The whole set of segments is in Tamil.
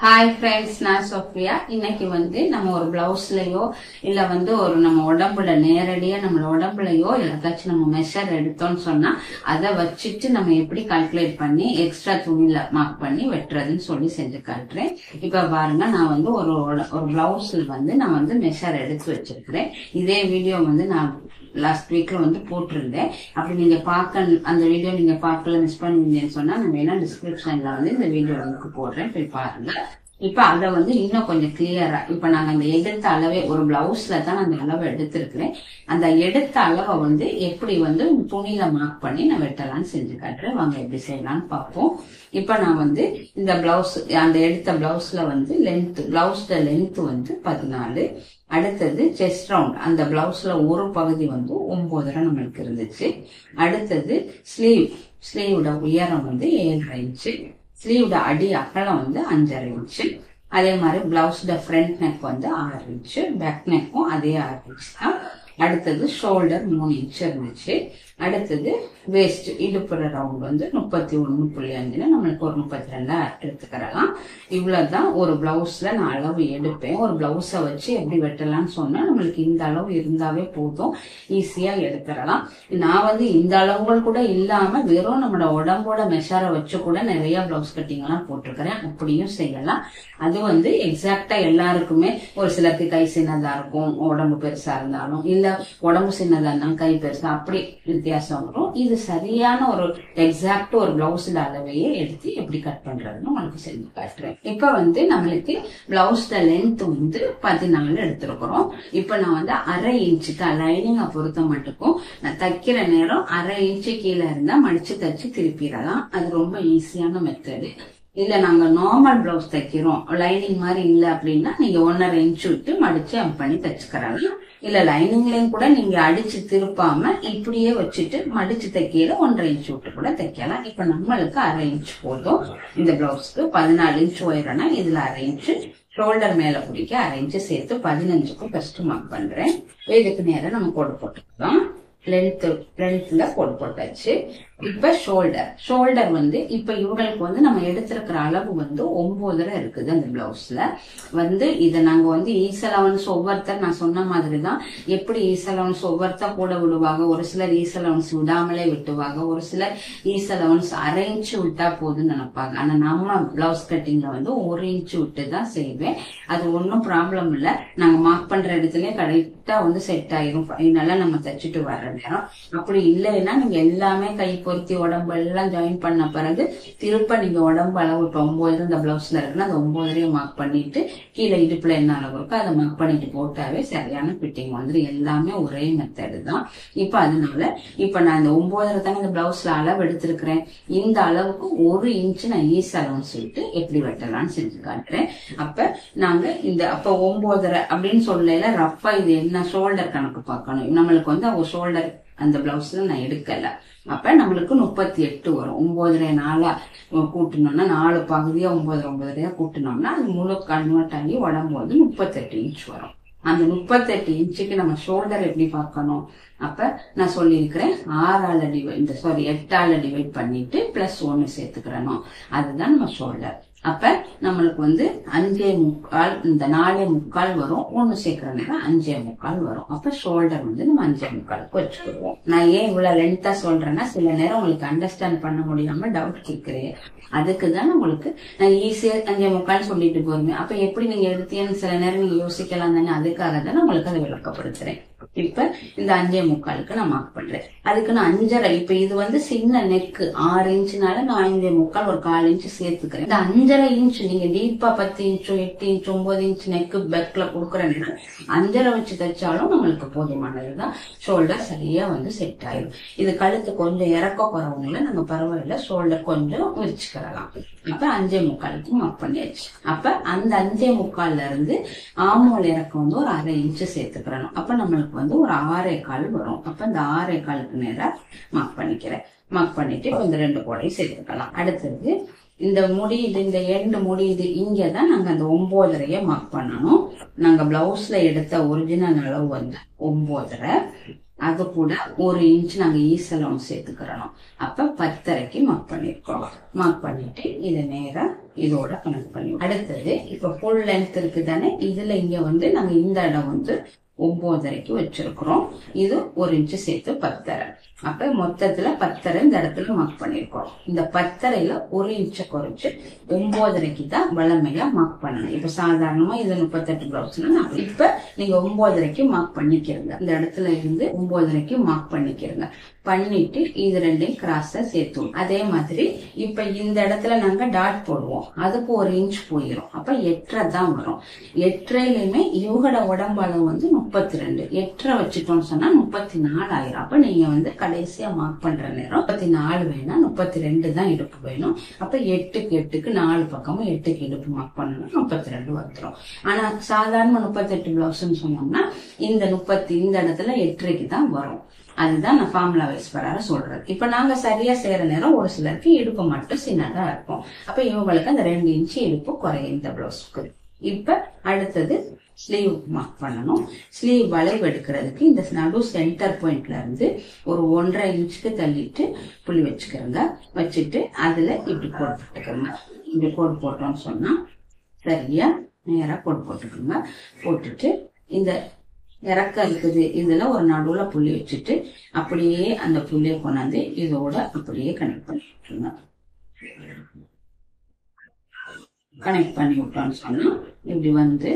ஹாய் ஃப்ரெண்ட்ஸ் நான் சோஃபியா இன்னைக்கு வந்து நம்ம ஒரு பிளவுஸ்லயோ இல்ல வந்து ஒரு நம்ம உடம்புல நேரடியா நம்ம உடம்புலயோ எல்லாத்தாச்சும் நம்ம மெஷர் எடுத்தோம்னு சொன்னா அதை வச்சுட்டு நம்ம எப்படி கால்குலேட் பண்ணி எக்ஸ்ட்ரா துணியில மார்க் பண்ணி வெட்டுறதுன்னு சொல்லி செஞ்சு காட்டுறேன் இப்ப பாருங்க நான் வந்து ஒரு ஒரு பிளவுஸ்ல வந்து நான் வந்து மெஷர் எடுத்து வச்சிருக்கிறேன் இதே வீடியோ வந்து நான் லாஸ்ட் வீக்ல வந்து போட்டிருந்தேன் அப்படி நீங்க பார்க்க அந்த வீடியோ நீங்க பார்க்கல மிஸ் பண்ணிருந்தேன்னு சொன்னா நான் வேணா டிஸ்கிரிப்ஷன்ல வந்து இந்த வீடியோ லிங்க் போடுறேன் போய் பாருங்க இப்ப அத வந்து இன்னும் கொஞ்சம் கிளியரா இப்ப நாங்க அந்த எடுத்த அளவே ஒரு பிளவுஸ்ல தான் அந்த அளவை எடுத்திருக்கிறேன் அந்த எடுத்த அளவை வந்து எப்படி வந்து துணியில மார்க் பண்ணி நான் வெட்டலாம்னு செஞ்சு காட்டுறேன் வாங்க எப்படி செய்யலாம்னு பார்ப்போம் இப்ப நான் வந்து இந்த பிளவுஸ் அந்த எடுத்த பிளவுஸ்ல வந்து லென்த் பிளவுஸ்ல லென்த் வந்து பதினாலு அடுத்தது செஸ்ட் ரவுண்ட் அந்த பிளவுஸ்ல ஒரு பகுதி வந்து ஒன்பதரை நம்மளுக்கு இருந்துச்சு அடுத்தது ஸ்லீவ் ஸ்லீவோட உயரம் வந்து ஏழரை இன்ச்சு ஸ்லீவோட அடி அகலம் வந்து அஞ்சரை இன்ச்சு அதே மாதிரி பிளவுஸோட ஃப்ரண்ட் நெக் வந்து ஆறு இன்ச்சு பேக் நெக்கும் அதே ஆறு இன்ச் தான் அடுத்தது ஷோல்டர் மூணு இன்ச் இருந்துச்சு அடுத்தது வேஸ்ட் இடுப்புற ரவுண்ட் வந்து முப்பத்தி ஒன்று புள்ளி அஞ்சுல நம்மளுக்கு ஒரு முப்பத்தி ரெண்டா எடுத்துக்கிறலாம் இவ்வளவுதான் ஒரு பிளவுஸ்ல நான் அளவு எடுப்பேன் ஒரு பிளவுஸை வச்சு எப்படி வெட்டலாம்னு சொன்னா நம்மளுக்கு இந்த அளவு இருந்தாவே போதும் ஈஸியா எடுத்துடலாம் நான் வந்து இந்த அளவுகள் கூட இல்லாம வெறும் நம்மளோட உடம்போட மெஷரை வச்சு கூட நிறைய பிளவுஸ் கட்டிங் எல்லாம் போட்டிருக்கிறேன் அப்படியும் செய்யலாம் அது வந்து எக்ஸாக்டா எல்லாருக்குமே ஒரு சிலருக்கு கை சின்னதா இருக்கும் உடம்பு பெருசா இருந்தாலும் இல்ல உடம்பு சின்னதா இருந்தாலும் கை பெருசா அப்படி வித்தியாசம் வரும் இது சரியான ஒரு எக்ஸாக்ட் ஒரு பிளவுஸ்ல அளவையே எடுத்து எப்படி கட் பண்றதுன்னு உங்களுக்கு செஞ்சு காட்டுறேன் இப்ப வந்து நம்மளுக்கு பிளவுஸ்ல லென்த் வந்து பதினாலு எடுத்திருக்கிறோம் இப்ப நான் வந்து அரை இன்ச்சுக்கு லைனிங்கை பொறுத்த மட்டுக்கும் நான் தைக்கிற நேரம் அரை இன்ச்சு கீழே இருந்தா மடிச்சு தச்சு திருப்பிடலாம் அது ரொம்ப ஈஸியான மெத்தடு இல்ல நாங்க நார்மல் பிளவுஸ் தைக்கிறோம் லைனிங் மாதிரி இல்ல அப்படின்னா நீங்க ஒன்னரை இன்ச் விட்டு மடிச்சு அம் பண்ணி தச்சுக்கிறாங்க இல்ல லைனிங்லயும் கூட நீங்க அடிச்சு திருப்பாம இப்படியே வச்சுட்டு மடிச்சு தைக்கையில ஒன்றரை இன்ச் விட்டு கூட தைக்கலாம் இப்ப நம்மளுக்கு அரை இன்ச் போதும் இந்த பிளவுஸ்க்கு பதினாலு இன்ச் உயரம்னா இதுல அரை இன்ச் ஷோல்டர் மேல பிடிக்க அரை இன்ச் சேர்த்து பதினஞ்சுக்கும் ஃபர்ஸ்ட் மார்க் பண்றேன் இதுக்கு நேரம் நம்ம கோடு போட்டுக்கலாம் லென்த் லென்த்ல கோடு போட்டாச்சு இப்ப ஷோல்டர் ஷோல்டர் வந்து இப்ப இவங்களுக்கு வந்து நம்ம எடுத்திருக்கிற அளவு வந்து ஒன்பதரை இருக்குது அந்த பிளவுஸ்ல வந்து இதை நாங்க வந்து ஈஸ் அலவன்ஸ் ஒவ்வொருத்தர் நான் சொன்ன மாதிரி தான் எப்படி ஈஸ் அலவன்ஸ் ஒவ்வொருத்தர் கூட விடுவாங்க ஒரு சிலர் ஈஸ் அலவன்ஸ் விடாமலே விட்டுவாங்க ஒரு சிலர் ஈஸ் அலவன்ஸ் அரை இன்ச்சு விட்டா போதும்னு நினைப்பாங்க ஆனா நம்ம பிளவுஸ் கட்டிங்ல வந்து ஒரு இன்ச்சு விட்டு தான் செய்வேன் அது ஒன்றும் ப்ராப்ளம் இல்லை நாங்க மார்க் பண்ற இடத்துல கரெக்டா வந்து செட் ஆயிரும் ஃபைனலா நம்ம தச்சுட்டு வர நேரம் அப்படி இல்லைன்னா நீங்க எல்லாமே கை பொருத்தி உடம்பு எல்லாம் ஜாயின் பண்ண பிறகு திருப்ப நீங்க உடம்பு அளவு இப்போ ஒன்பது இந்த பிளவுஸ்ல இருக்குன்னா அந்த ஒன்பதரையும் மார்க் பண்ணிட்டு கீழே இடுப்புல என்ன அளவு இருக்கோ அதை மார்க் பண்ணிட்டு போட்டாவே சரியான ஃபிட்டிங் வந்துடும் எல்லாமே ஒரே மெத்தடு தான் இப்ப அதனால இப்ப நான் இந்த ஒன்பதரை தானே இந்த பிளவுஸ்ல அளவு எடுத்திருக்கிறேன் இந்த அளவுக்கு ஒரு இன்ச் நான் ஈஸ் அளவுன்னு சொல்லிட்டு எப்படி வெட்டலாம்னு செஞ்சு காட்டுறேன் அப்ப நாங்க இந்த அப்ப ஒன்பதரை அப்படின்னு சொல்லல ரஃபா இது என்ன ஷோல்டர் கணக்கு பார்க்கணும் நம்மளுக்கு வந்து அவங்க ஷோல்டர் அந்த பிளவுஸ்ல நான் எடுக்கல அப்ப நம்மளுக்கு முப்பத்தி எட்டு வரும் ஒன்பதரை நாளா கூட்டணும்னா நாலு பகுதியா ஒன்பது ஒன்பதரையா கூட்டினோம்னா அது முழு கன்வெர்ட் ஆகி உடம்பு வந்து முப்பத்தெட்டு இன்ச் வரும் அந்த முப்பத்தெட்டு இன்ச்சுக்கு நம்ம ஷோல்டர் எப்படி பார்க்கணும் அப்ப நான் சொல்லியிருக்கிறேன் ஆறால டிவைட் இந்த சாரி எட்டால டிவைட் பண்ணிட்டு பிளஸ் ஒன்னு சேர்த்துக்கிறணும் அதுதான் நம்ம ஷோல்டர் அப்ப நம்மளுக்கு வந்து அஞ்சே முக்கால் இந்த நாலே முக்கால் வரும் ஒன்னு சேர்க்கிற நேரம் அஞ்சே முக்கால் வரும் அப்ப ஷோல்டர் வந்து நம்ம அஞ்சே முக்காலுக்கு வச்சுக்கிடுவோம் நான் ஏன் இவ்வளவு லென்த்தா சொல்றேன்னா சில நேரம் உங்களுக்கு அண்டர்ஸ்டாண்ட் பண்ண முடியாம டவுட் கேட்கிறேன் அதுக்கு தான் உங்களுக்கு நான் ஈஸியா அஞ்சே முக்கால் சொல்லிட்டு போறேன் அப்ப எப்படி நீங்க எடுத்தீங்கன்னு சில நேரம் நீங்க யோசிக்கலாம் தானே அதுக்காக தான் உங்களுக்கு அதை விளக்கப்படுத்துறேன் இப்ப இந்த அஞ்சே முக்காலுக்கு நான் மார்க் பண்றேன் அதுக்கு நான் அஞ்சரை இப்ப இது வந்து சின்ன நெக்கு ஆறு இன்ச்சுனால நான் அஞ்சே முக்கால் ஒரு கால் இன்ச்சு சேர்த்துக்கிறேன் இந்த அஞ்சரை இன்ச் நீங்க டீப்பா பத்து இன்ச்சோ எட்டு இன்ச் ஒன்பது இன்ச் நெக்கு பெக்ல கொடுக்குறேன்னா அஞ்சரை வச்சு தைச்சாலும் நம்மளுக்கு போதுமானதுதான் ஷோல்டர் சரியா வந்து செட் ஆயிடும் இது கழுத்து கொஞ்சம் இறக்க குறவுங்கள நாங்க பரவாயில்ல ஷோல்டர் கொஞ்சம் விரிச்சுக்கிறலாம் அப்ப அஞ்சே முக்காலுக்கு மார்க் பண்ணியாச்சு அப்ப அந்த அஞ்சே முக்கால்ல இருந்து ஆமோல் இறக்கம் வந்து ஒரு அரை இன்ச்சு சேர்த்துக்கிறணும் அப்ப நம்மளுக்கு வந்து ஒரு ஆறே கால் வரும் அப்ப இந்த ஆறே காலுக்கு நேரா மார்க் பண்ணிக்கிறேன் மார்க் பண்ணிட்டு இப்ப இந்த ரெண்டு கோடையும் சேர்த்துக்கலாம் அடுத்தது இந்த முடியுது இந்த எண்டு முடியுது இங்கதான் நாங்க அந்த ஒன்பதரைய மார்க் பண்ணணும் நாங்க பிளவுஸ்ல எடுத்த ஒரிஜினல் அளவு வந்து ஒன்பதரை அது கூட ஒரு இன்ச் நாங்க ஈசலம் சேர்த்துக்கிறோம் அப்ப பத்தரைக்கு மார்க் பண்ணிருக்கோம் மார்க் பண்ணிட்டு இதை நேரா இதோட கனெக்ட் பண்ணி அடுத்தது இப்ப ஃபுல் லென்த் இருக்கு தானே இதுல இங்க வந்து நாங்க இந்த இடம் வந்து ஒன்பதரைக்கு வச்சிருக்கிறோம் இது ஒரு இன்ச்சு சேர்த்து பத்தரை அப்ப மொத்தத்துல பத்தரை இந்த இடத்துல மார்க் பண்ணிருக்கோம் இந்த பத்தரையில ஒரு இன்ச்சை குறைச்சு ஒன்பதரைக்கு தான் வளமையா மார்க் பண்ணணும் இப்ப சாதாரணமா இது முப்பத்தெட்டு பிளவுஸ்னா இப்ப நீங்க ஒன்பதரைக்கு மார்க் பண்ணிக்கிறங்க இந்த இடத்துல இருந்து ஒன்பதரைக்கு மார்க் பண்ணிக்கிறங்க பண்ணிட்டு இது ரெண்டையும் கிராஸா சேர்த்துவோம் அதே மாதிரி இப்ப இந்த இடத்துல நாங்க டாட் போடுவோம் அதுக்கு ஒரு இன்ச் போயிடும் அப்ப எட்டரை தான் வரும் எட்டரையிலுமே இவங்களோட உடம்பளவு வந்து முப்பத்தி ரெண்டு எட்டரை வச்சுட்டோம்னு சொன்னா முப்பத்தி நாலு ஆயிரும் அப்ப நீங்க வந்து கடைசியா மார்க் பண்ற நேரம் முப்பத்தி நாலு வேணா முப்பத்தி ரெண்டு தான் இடுப்பு வேணும் அப்ப எட்டுக்கு எட்டுக்கு நாலு பக்கமும் எட்டுக்கு இடுப்பு மார்க் பண்ணணும் முப்பத்தி ரெண்டு வந்துடும் ஆனா சாதாரண முப்பத்தெட்டு பிளவுஸ்ன்னு சொன்னோம்னா இந்த முப்பத்தி இந்த இடத்துல எட்டரைக்கு தான் வரும் அதுதான் நான் ஃபார்முலா வைஸ் பிரகாரம் சொல்றது இப்ப நாங்க சரியா செய்யற நேரம் ஒரு சிலருக்கு இடுப்பு மட்டும் சின்னதா இருக்கும் அப்ப இவங்களுக்கு அந்த ரெண்டு இன்ச்சு இடுப்பு குறையும் இந்த பிளவுஸ்க்கு இப்ப அடுத்தது ஸ்லீவ் மார்க் பண்ணணும் ஸ்லீவ் வளைவு எடுக்கிறதுக்கு இந்த நடு சென்டர் பாயிண்ட்ல இருந்து ஒரு ஒன்றரை இன்ச்சுக்கு தள்ளிட்டு புள்ளி வச்சுக்கிறோங்க வச்சுட்டு அதுல இப்படி கோடு போட்டுக்கோங்க இப்படி கோடு போட்டோம்னு சொன்னா சரியா நேரா கோடு போட்டுக்கோங்க போட்டுட்டு இந்த இறக்க இருக்குது இதுல ஒரு நடுவுல புள்ளி வச்சுட்டு அப்படியே அந்த புள்ளிய கொண்டாந்து இதோட அப்படியே கனெக்ட் பண்ணி விட்டுருங்க கனெக்ட் பண்ணி விட்டோம்னு சொன்னா இப்படி வந்து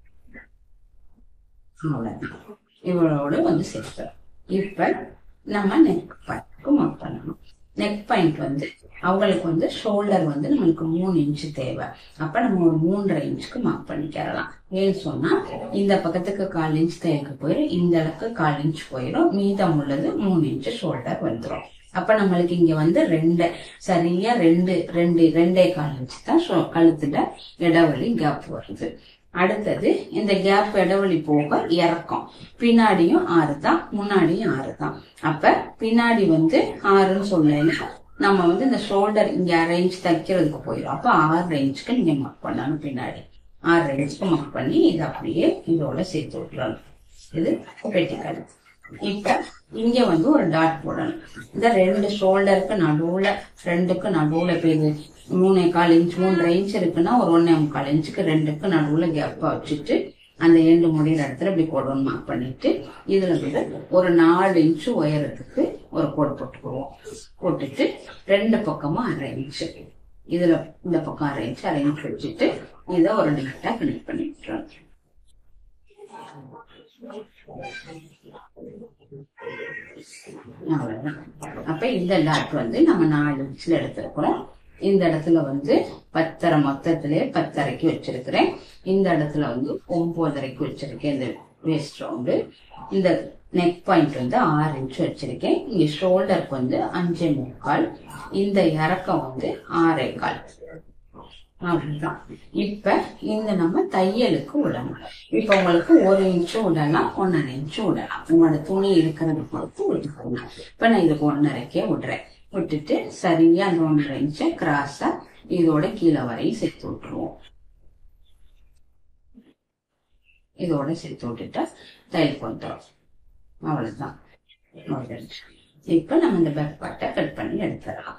அவ்வளவுதான் இவளோட வந்து சேர்க்கிறோம் இப்ப நம்ம நெக் பாயிண்ட்க்கு மார்க் பண்ணணும் நெக் பாயிண்ட் வந்து அவங்களுக்கு வந்து ஷோல்டர் வந்து நம்மளுக்கு மூணு இன்ச்சு தேவை அப்ப நம்ம ஒரு மூன்றரை இன்ச்சுக்கு மார்க் பண்ணிக்கிறலாம் ஏன்னு சொன்னா இந்த பக்கத்துக்கு கால் இன்ச் தையலுக்கு போயிடும் இந்த அளவுக்கு கால் இன்ச் போயிடும் மீதம் உள்ளது மூணு இன்ச்சு ஷோல்டர் வந்துடும் அப்ப நம்மளுக்கு இங்க வந்து ரெண்டு சரியா ரெண்டு ரெண்டு ரெண்டே கால் இன்ச்சு தான் ஷோ- கழுத்துல இடைவெளி கேப் வருது அடுத்தது இந்த கேப் இடைவெளி போக இறக்கம் பின்னாடியும் ஆறு தான் முன்னாடியும் ஆறு தான் அப்ப பின்னாடி வந்து ஆறுன்னு சொல்லலைன்னா நம்ம வந்து இந்த ஷோல்டர் இங்க அரேஞ்ச் தைக்கிறதுக்கு போயிடும் அப்ப ஆறு ரேஞ்சுக்கு நீங்க மார்க் பண்ணணும் பின்னாடி ஆறு ரேஞ்சுக்கு மார்க் பண்ணி இது அப்படியே இதோட சேர்த்து விட்டுறணும் இது வெட்டிக்காடு இப்ப இங்க வந்து ஒரு டாட் போடணும் இந்த ரெண்டு ஷோல்டருக்கு நடுவுல ரெண்டுக்கு நடுவுல இப்ப இது மூணே கால் இன்ச் மூன்றரை இன்ச் இருக்குன்னா ஒரு ஒன்னே முக்கால் இன்ச்சுக்கு ரெண்டுக்கு நடுவுல கேப்பா வச்சுட்டு அந்த எண்டு முடிகிற இடத்துல இப்படி கோடு மார்க் பண்ணிட்டு இதுல வந்து ஒரு நாலு இன்ச்சு உயரத்துக்கு ஒரு கோடு போட்டுக்குவோம் போட்டுட்டு ரெண்டு பக்கமும் அரை இன்ச்சு இதுல இந்த பக்கம் அரை இன்ச்சு அரை இன்ச் வச்சுட்டு இதை ஒரு டாட்டா கனெக்ட் பண்ணி விட்டுறோம் அவ்வளவுதான் அப்ப இந்த டாட் வந்து நம்ம நாலு இன்ச்ல எடுத்திருக்கிறோம் இந்த இடத்துல வந்து பத்தரை மொத்தத்திலே பத்தரைக்கு வச்சிருக்கிறேன் இந்த இடத்துல வந்து ஒன்பதரைக்கு வச்சிருக்கேன் இந்த வேஸ்ட் ரவுண்டு இந்த நெக் பாயிண்ட் வந்து ஆறு இன்ச் வச்சிருக்கேன் இங்க ஷோல்டருக்கு வந்து அஞ்சே முக்கால் இந்த இறக்கம் வந்து ஆறே கால் அப்படிதான் இப்ப இந்த நம்ம தையலுக்கு விடணும் இப்ப உங்களுக்கு ஒரு இன்ச்சும் விடலாம் ஒன்னரை இன்ச்சும் விடலாம் உங்களோட துணி இருக்கிறத பொறுத்து விட்டுக்கோங்க இப்ப நான் இதுக்கு ஒன்னரைக்கே விடுறேன் விட்டுட்டு சரியா அந்த ஒன்றரை இன்ச்சை கிராஸா இதோட கீழே வரையும் சேர்த்து விட்டுருவோம் இதோட சேர்த்து விட்டுட்டா தையலுக்கு வந்துடும் அவ்வளவுதான் அவ்வளவுதான். இப்ப நம்ம இந்த பேக் பார்ட்டை கட் பண்ணி எடுத்துடலாம்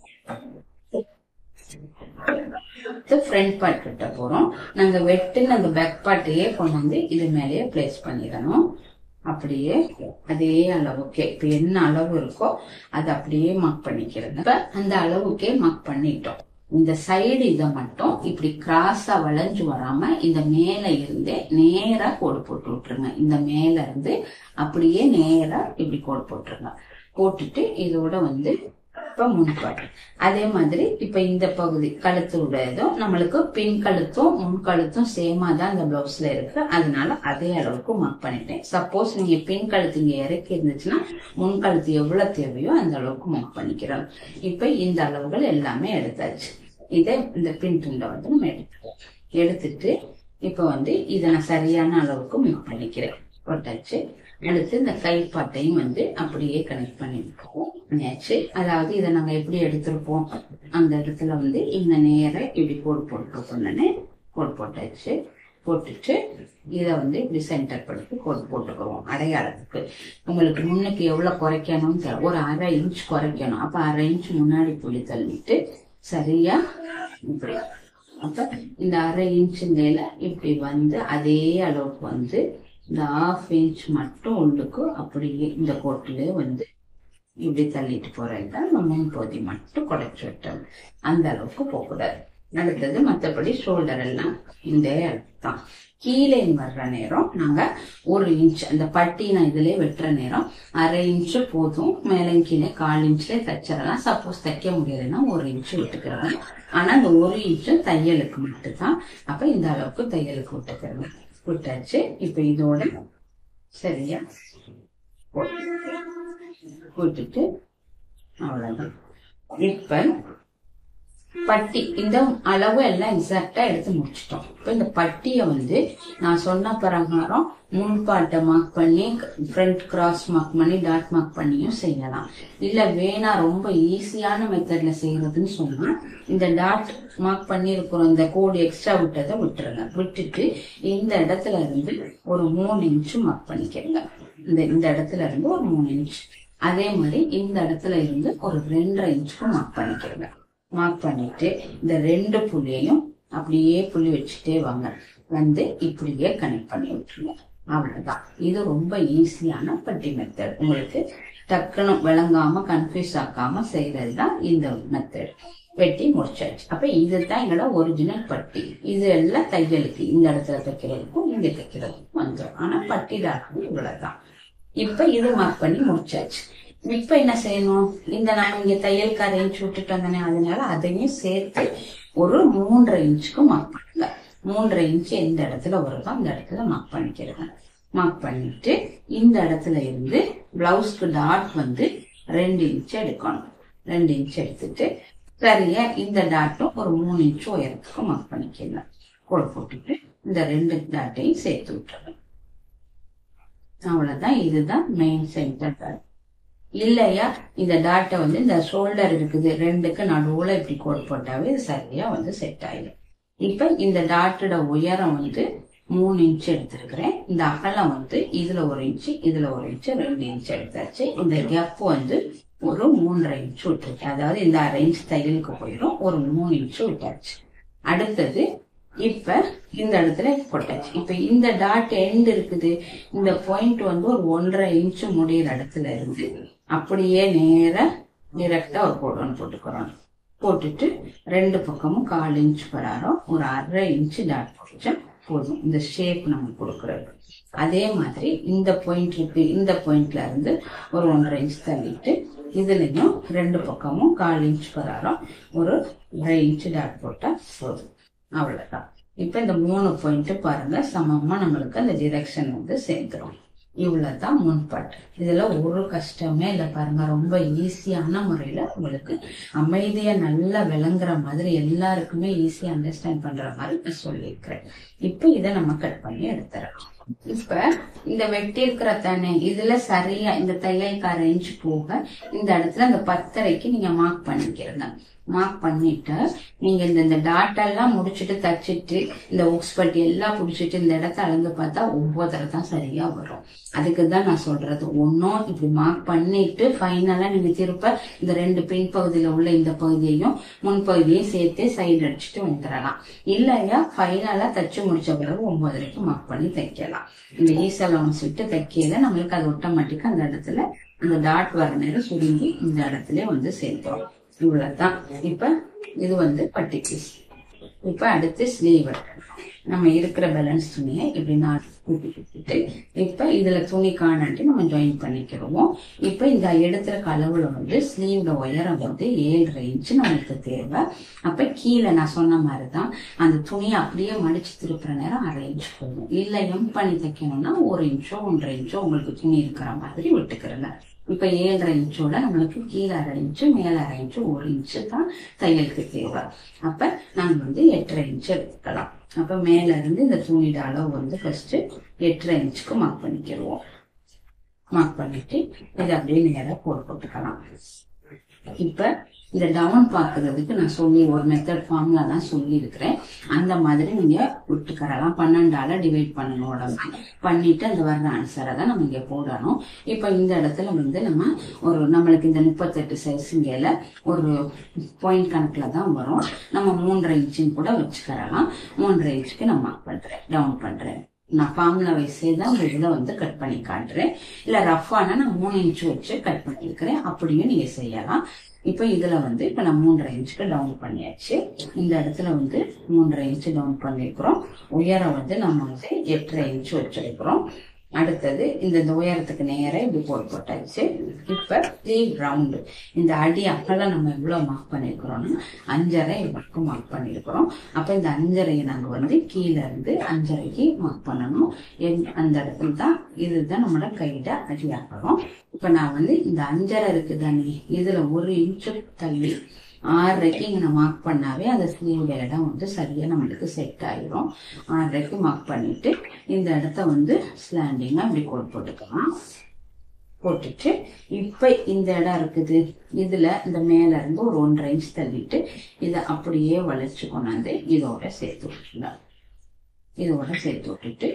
ஃப்ரண்ட் பார்ட் கிட்ட போறோம் நாங்க வெட்டுன அந்த பேக் பார்ட்டையே கொண்டு வந்து இது மேலேயே பிளேஸ் பண்ணிடணும் அப்படியே அதே அளவுக்கே இப்ப என்ன அளவு இருக்கோ அதை அப்படியே மார்க் பண்ணிக்கிறது இப்ப அந்த அளவுக்கே மார்க் பண்ணிட்டோம் இந்த சைடு இதை மட்டும் இப்படி கிராஸா வளைஞ்சு வராம இந்த மேல இருந்தே நேரா கோடு போட்டு விட்டுருங்க இந்த மேல இருந்து அப்படியே நேரா இப்படி கோடு போட்டுருங்க போட்டுட்டு இதோட வந்து இப்ப முன்பாட்டு அதே மாதிரி இப்ப இந்த பகுதி கழுத்து உடையதும் நம்மளுக்கு பின் கழுத்தும் முன் கழுத்தும் சேமா தான் இந்த பிளவுஸ்ல இருக்கு அதனால அதே அளவுக்கு மார்க் பண்ணிட்டேன் சப்போஸ் நீங்க பின் கழுத்து இங்க இறக்கி இருந்துச்சுன்னா முன் கழுத்து எவ்வளவு தேவையோ அந்த அளவுக்கு மார்க் பண்ணிக்கிறோம் இப்ப இந்த அளவுகள் எல்லாமே எடுத்தாச்சு இதை இந்த பின் துண்டை வந்து நம்ம எடுத்துக்கோம் எடுத்துட்டு இப்ப வந்து இதை நான் சரியான அளவுக்கு மார்க் பண்ணிக்கிறேன் போட்டாச்சு அடுத்து இந்த கைப்பாட்டையும் வந்து அப்படியே கனெக்ட் பண்ணிருக்கோம் பண்ணியாச்சு அதாவது இதை நாங்க எப்படி எடுத்திருப்போம் அந்த இடத்துல வந்து இந்த நேர இப்படி கோடு போட்டுருக்கோம்னு கோடு போட்டாச்சு போட்டுட்டு இதை வந்து இப்படி சென்டர் படுத்தி கோடு போட்டுக்கிறோம் அடையாளத்துக்கு உங்களுக்கு முன்னுக்கு எவ்வளவு குறைக்கணும்னு தெரியல ஒரு அரை இன்ச் குறைக்கணும் அப்ப அரை இன்ச் முன்னாடி புள்ளி தள்ளிட்டு சரியா இப்படி அப்ப இந்த அரை இன்ச் மேல இப்படி வந்து அதே அளவுக்கு வந்து இந்த ஹாஃப் இன்ச் மட்டும் உள்ளுக்கு அப்படியே இந்த கோட்டிலே வந்து இப்படி தள்ளிட்டு போறேன் நம்ம முன்பகுதி மட்டும் குறைச்சு விட்டோம் அந்த அளவுக்கு போகக்கூடாது அடுத்தது மற்றபடி ஷோல்டர் எல்லாம் இந்த தான் கீழே வர்ற நேரம் நாங்க ஒரு இன்ச் அந்த பட்டி நான் இதுல வெட்டுற நேரம் அரை இன்ச்சு போதும் மேலே கீழே கால் இன்ச்ல தச்சிடலாம் சப்போஸ் தைக்க முடியலைன்னா ஒரு இன்ச் விட்டுக்கிறோம் ஆனா இந்த ஒரு இன்ச்சும் தையலுக்கு மட்டும்தான் அப்ப இந்த அளவுக்கு தையலுக்கு விட்டுக்கிறோம் விட்டாச்சு இப்ப இதோட சரியா விட்டுட்டு அவ்வளவுதான் இப்ப பட்டி இந்த அளவு எல்லாம் எக்ஸாக்டா எடுத்து முடிச்சிட்டோம் இப்ப இந்த பட்டிய வந்து நான் சொன்ன பிரகாரம் முன்பாட்டை மார்க் பண்ணி ஃப்ரண்ட் கிராஸ் மார்க் பண்ணி டாட் மார்க் பண்ணியும் செய்யலாம் இல்ல வேணா ரொம்ப ஈஸியான மெத்தட்ல செய்யறதுன்னு சொன்னா இந்த டாட் மார்க் பண்ணி இருக்கிற இந்த கோடு எக்ஸ்ட்ரா விட்டதை விட்டுருங்க விட்டுட்டு இந்த இடத்துல இருந்து ஒரு மூணு இன்ச்சு மார்க் பண்ணிக்கிறங்க இந்த இந்த இடத்துல இருந்து ஒரு மூணு இன்ச் அதே மாதிரி இந்த இடத்துல இருந்து ஒரு ரெண்டரை இன்ச்சுக்கு மார்க் பண்ணிக்கிறங்க மார்க் பண்ணிட்டு இந்த ரெண்டு புள்ளியையும் அப்படியே புள்ளி வச்சுட்டே வாங்க வந்து இப்படியே கனெக்ட் பண்ணி விட்டுருங்க அவ்வளவுதான் இது ரொம்ப ஈஸியான பட்டி மெத்தட் உங்களுக்கு டக்குன்னு விளங்காம கன்ஃபியூஸ் ஆக்காம செய்யறது தான் இந்த மெத்தட் வெட்டி முடிச்சாச்சு அப்ப இதுதான் எங்களோட ஒரிஜினல் பட்டி இது எல்லாம் தையலுக்கு இந்த இடத்துல தைக்கிறதுக்கும் இங்க தைக்கிறதுக்கும் வந்துடும் ஆனா பட்டி டாக்டர் இவ்வளவுதான் இப்ப இது மார்க் பண்ணி முடிச்சாச்சு இப்ப என்ன செய்யணும் இந்த நம்ம இங்க தையலுக்கு அரை இன்ச் விட்டுட்டோம் தானே அதனால அதையும் சேர்த்து ஒரு மூன்றரை இன்ச்சுக்கு மார்க் பண்ணுங்க மூன்றரை இன்ச் எந்த இடத்துல வருதோ அந்த இடத்துல மார்க் பண்ணிக்கிறேன் மார்க் பண்ணிட்டு இந்த இடத்துல இருந்து பிளவுஸ்க்கு டாட் வந்து ரெண்டு இன்ச் எடுக்கணும் ரெண்டு இன்ச் எடுத்துட்டு சரியா இந்த டாட்டும் ஒரு மூணு இன்ச் உயரத்துக்கு மார்க் பண்ணிக்கலாம் கோடு போட்டுட்டு இந்த ரெண்டு டாட்டையும் சேர்த்து விட்டுறேன் அவ்வளவுதான் இதுதான் மெயின் சென்டர் டாட் இல்லையா இந்த டாட்டை வந்து இந்த ஷோல்டர் இருக்குது ரெண்டுக்கு நடுவுல இப்படி கோடு போட்டாவே இது சரியா வந்து செட் ஆயிடும் இப்ப இந்த டாட்டோட உயரம் வந்து மூணு இன்ச் எடுத்திருக்கிறேன் இந்த அகலம் வந்து இதுல ஒரு இன்ச்சு இதுல ஒரு இன்ச்சு ரெண்டு இன்ச் எடுத்தாச்சு இந்த கேப் வந்து ஒரு மூன்றரை இன்ச் விட்டுருக்கேன் அதாவது இந்த அரை இன்ச் தையலுக்கு போயிடும் ஒரு மூணு இன்ச் விட்டாச்சு அடுத்தது இப்ப இந்த இடத்துல போட்டாச்சு இப்ப இந்த டாட் எண்ட் இருக்குது இந்த பாயிண்ட் வந்து ஒரு ஒன்றரை இன்ச் முடியிற இடத்துல இருந்து அப்படியே நேர டிரெக்டா ஒரு கோடு ஒன்று போட்டுக்கிறோம் போட்டுட்டு ரெண்டு பக்கமும் கால் இன்ச் பராரம் ஒரு அரை இன்ச் டாட் போட்டுச்சா போதும் இந்த ஷேப் நம்ம கொடுக்கறது அதே மாதிரி இந்த பாயிண்ட் இருக்கு இந்த பாயிண்ட்ல இருந்து ஒரு ஒன்றரை இன்ச் தள்ளிட்டு இதுலயும் ரெண்டு பக்கமும் கால் இன்ச் பராரம் ஒரு அரை இன்ச் டாட் போட்டா போதும் அவ்வளவுதான் இப்ப இந்த மூணு பாயிண்ட் பாருங்க சமமா நம்மளுக்கு அந்த டிரெக்ஷன் வந்து சேர்ந்துரும் இவ்வளவுதான் முன்பாட்டு இதுல ஒரு கஷ்டமே இல்லை பாருங்க ரொம்ப ஈஸியான முறையில உங்களுக்கு அமைதியா நல்லா விளங்குற மாதிரி எல்லாருக்குமே ஈஸியா அண்டர்ஸ்டாண்ட் பண்ற மாதிரி நான் சொல்லியிருக்கிறேன் இப்ப இதை நம்ம கட் பண்ணி எடுத்துறோம் இப்ப இந்த வெட்டி இருக்கிற தானே இதுல சரியா இந்த தையல்கார இன்ச் போக இந்த இடத்துல இந்த பத்தரைக்கு நீங்க மார்க் பண்ணிக்கிறங்க மார்க் பண்ணிட்டு நீங்க இந்த இந்த டாட் எல்லாம் முடிச்சுட்டு தச்சிட்டு இந்த ஒக்ஸ் பட்டி எல்லாம் புடிச்சிட்டு இந்த இடத்த அளந்து பார்த்தா ஒவ்வொரு தான் சரியா வரும் அதுக்கு தான் நான் சொல்றது ஒன்னும் இப்படி மார்க் பண்ணிட்டு ஃபைனலா நீங்க திருப்ப இந்த ரெண்டு பின் பகுதியில உள்ள இந்த பகுதியையும் முன்பகுதியையும் சேர்த்து சைடு அடிச்சுட்டு வந்துடலாம் இல்லையா ஃபைனலா தச்சு முடிச்ச பிறகு ஒன்பதரைக்கு மார்க் பண்ணி தைக்கலாம் இந்த ஈசலவன்ஸ் விட்டு தைக்கையில நம்மளுக்கு அது ஆட்டோமேட்டிக்கா அந்த இடத்துல இந்த டாட் வர நேரம் சுருங்கி இந்த இடத்துல வந்து சேர்த்துரும் இவ்வளவுதான் இப்ப இது வந்து பட்டி பீஸ் இப்ப அடுத்து ஸ்லீவ் நம்ம இருக்கிற பேலன்ஸ் துணியை இப்படி நான் கூட்டி கொடுத்துட்டு இப்ப இதுல துணி காணாட்டி நம்ம ஜாயின் பண்ணிக்கிறோம் இப்ப இந்த எடுத்துற அளவுல வந்து ஸ்லீவ்ல உயரம் வந்து ஏழரை இன்ச்சு நம்மளுக்கு தேவை அப்ப கீழே நான் சொன்ன மாதிரிதான் அந்த துணியை அப்படியே மடிச்சு திருப்புற நேரம் அரை இன்ச் போகும் இல்ல எம் பண்ணி தைக்கணும்னா ஒரு இன்ச்சோ ஒன்றரை இன்ச்சோ உங்களுக்கு துணி இருக்கிற மாதிரி விட்டுக்கிறேங்க இப்ப ஏழரை இன்ச்சோட நம்மளுக்கு கீழே அரை இன்ச்சு மேல அரை இன்ச்சு ஒரு இன்ச்சு தான் தையலுக்கு தேவை அப்ப நாங்க வந்து எட்டரை இன்ச்சு எடுத்துக்கலாம் அப்ப மேல இருந்து இந்த துணியோட அளவு வந்து ஃபர்ஸ்ட் எட்டரை இன்ச்சுக்கு மார்க் பண்ணிக்கிடுவோம் மார்க் பண்ணிட்டு இதை அப்படியே நேரா போட்டு போட்டுக்கலாம் இப்ப இந்த டவுன் பாக்குறதுக்கு நான் சொல்லி ஒரு மெத்தட் ஃபார்ம்ல தான் சொல்லி இருக்கிறேன் அந்த மாதிரி நீங்க விட்டுக்கறலாம் பன்னெண்டால டிவைட் பண்ணணும் உடம்பு பண்ணிட்டு அந்த வர்ற ஆன்சரை தான் நம்ம இங்க போடணும் இப்ப இந்த இடத்துல வந்து நம்ம ஒரு நம்மளுக்கு இந்த முப்பத்தெட்டு சைஸுங்கையில ஒரு பாயிண்ட் கணக்குல தான் வரும் நம்ம மூன்றரை இன்ச்சுன்னு கூட வச்சுக்கறலாம் மூன்றரை இன்ச்சுக்கு நான் மார்க் பண்றேன் டவுன் பண்றேன் நான் ஃபார்முலா வைஸே தான் இந்த இதில் வந்து கட் பண்ணி காட்டுறேன் இல்லை ரஃபான நான் மூணு இன்ச் வச்சு கட் பண்ணியிருக்கிறேன் அப்படியும் நீங்கள் செய்யலாம் இப்போ இதில் வந்து இப்போ நான் மூன்றரை இன்ச்சுக்கு டவுன் பண்ணியாச்சு இந்த இடத்துல வந்து மூன்றரை இன்ச்சு டவுன் பண்ணியிருக்கிறோம் உயரம் வந்து நம்ம வந்து எட்டரை இன்ச் வச்சிருக்கிறோம் அடுத்தது இந்த இந்த உயரத்துக்கு நேரா இப்படி போட்டு போட்டாச்சு இப்ப ஸ்லீவ் ரவுண்டு இந்த அடி அகலம் நம்ம எவ்வளவு மார்க் பண்ணிருக்கிறோம்னா அஞ்சரை வரைக்கும் மார்க் பண்ணிருக்கிறோம் அப்ப இந்த அஞ்சரையை நாங்க வந்து கீழே இருந்து அஞ்சரைக்கு மார்க் பண்ணணும் என்- அந்த இடத்துல தான் இதுதான் நம்மளோட கையிட அடி அகலம் இப்ப நான் வந்து இந்த அஞ்சரை இருக்கு தானே இதுல ஒரு இன்ச்சு தள்ளி ஆறரைக்கு இங்க நான் மார்க் பண்ணாவே அந்த ஸ்லீவ் இடம் வந்து சரியா நம்மளுக்கு செட் ஆயிரும் ஆறரைக்கு மார்க் பண்ணிட்டு இந்த இடத்த வந்து ஸ்லாண்டிங்கா இப்படி கோட் போட்டுக்கலாம் போட்டுட்டு இப்ப இந்த இடம் இருக்குது இதுல இந்த மேல இருந்து ஒரு ஒன்றரை இன்ச் தள்ளிட்டு இதை அப்படியே வளைச்சு கொண்டாந்து இதோட சேர்த்து விட்டுலாம் இதோட சேர்த்து விட்டுட்டு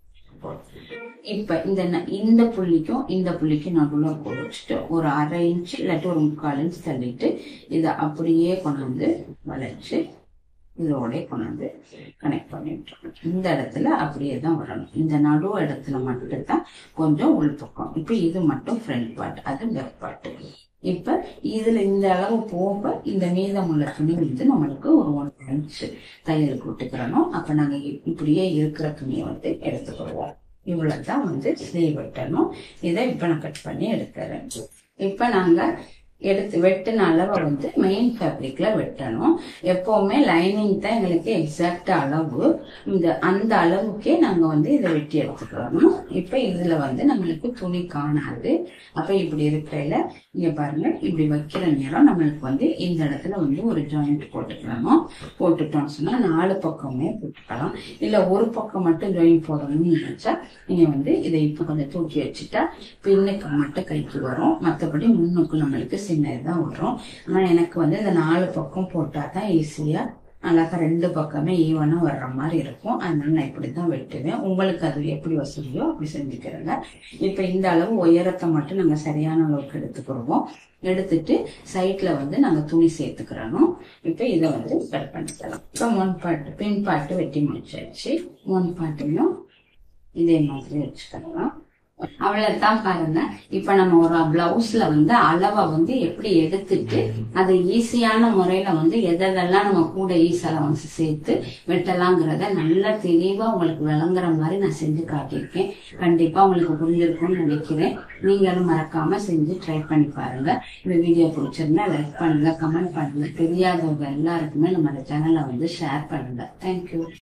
இப்ப இந்த ந- இந்த புள்ளிக்கும் இந்த புள்ளிக்கும் நடுவுல கோடு வச்சுட்டு ஒரு அரை இன்ச் இல்லாட்டி ஒரு முக்கால் இன்ச் தள்ளிட்டு இதை அப்படியே கொண்டாந்து வளைச்சு இதோட கொண்டாந்து கனெக்ட் பண்ணி விட்டுறணும் இந்த இடத்துல அப்படியே தான் வரணும் இந்த நடு இடத்துல மட்டும் தான் கொஞ்சம் உள்பக்கம் இப்ப இது மட்டும் ஃப்ரண்ட் பார்ட் அது பேக் பார்ட் இப்ப இதுல இந்த அளவு போக இந்த மீதமுள்ள துணி வந்து நம்மளுக்கு ஒரு ஒன் இன்ச் தையலுக்கு விட்டுக்கிறணும் அப்ப நாங்க இ- இப்படியே இருக்கிற துணியை வந்து எடுத்துக்கிடுவோம் இவ்வளவுதான் வந்து ஸ்லீவ் வெட்டணும் இதை இப்ப நான் கட் பண்ணி எடுத்துறேன் இப்ப நாங்க எடுத்து வெட்டின அளவை வந்து மெயின் ஃபேப்ரிக்ல வெட்டணும் எப்பவுமே லைனிங் தான் எங்களுக்கு எக்ஸாக்ட் அளவு இந்த அந்த அளவுக்கே நாங்க வந்து இதை வெட்டி எடுத்துக்கிறோம் இப்ப இதுல வந்து நம்மளுக்கு துணி காணாது அப்ப இப்படி இருக்கையில இங்க பாருங்க இப்படி வைக்கிற நேரம் நம்மளுக்கு வந்து இந்த இடத்துல வந்து ஒரு ஜாயிண்ட் போட்டுக்கணும் போட்டுட்டோம்னு சொன்னா நாலு பக்கமே போட்டுக்கலாம் இல்ல ஒரு பக்கம் மட்டும் ஜாயின் போடணும்னு நினைச்சா நீங்க வந்து இதை இப்ப கொஞ்சம் தூக்கி வச்சுட்டா பின்னுக்கு மட்டும் கைக்கு வரும் மத்தபடி முன்னுக்கு நம்மளுக்கு சின்ன இதான் வரும் ஆனா எனக்கு வந்து இந்த நாலு பக்கம் போட்டா தான் ஈஸியா அழகா ரெண்டு பக்கமே ஈவனா வர்ற மாதிரி இருக்கும் அதனால நான் இப்படிதான் வெட்டுவேன் உங்களுக்கு அது எப்படி வசதியோ அப்படி செஞ்சுக்கிறேங்க இப்ப இந்த அளவு உயரத்தை மட்டும் நாங்க சரியான அளவுக்கு எடுத்துக்கிடுவோம் எடுத்துட்டு சைட்ல வந்து நாங்க துணி சேர்த்துக்கிறோம் இப்ப இதை வந்து கட் பண்ணிக்கலாம் இப்ப ஒன் பாட்டு பின் பாட்டு வெட்டி முடிச்சாச்சு ஒன் பாட்டையும் இதே மாதிரி வச்சுக்கலாம் அவ்வளவுதான் பாருங்க இப்ப நம்ம ஒரு பிளவுஸ்ல வந்து அளவை வந்து எப்படி எடுத்துட்டு அதை ஈஸியான முறையில வந்து எதெல்லாம் நம்ம கூட ஈஸ் அலவன்ஸ் சேர்த்து வெட்டலாங்கிறத நல்லா தெளிவா உங்களுக்கு விளங்குற மாதிரி நான் செஞ்சு காட்டியிருக்கேன் கண்டிப்பா உங்களுக்கு புரிஞ்சிருக்கும்னு நினைக்கிறேன் நீங்களும் மறக்காம செஞ்சு ட்ரை பண்ணி பாருங்க இந்த வீடியோ பிடிச்சிருந்தா லைக் பண்ணுங்க கமெண்ட் பண்ணுங்க தெரியாதவங்க எல்லாருக்குமே நம்ம சேனலை வந்து ஷேர் பண்ணுங்க தேங்க்யூ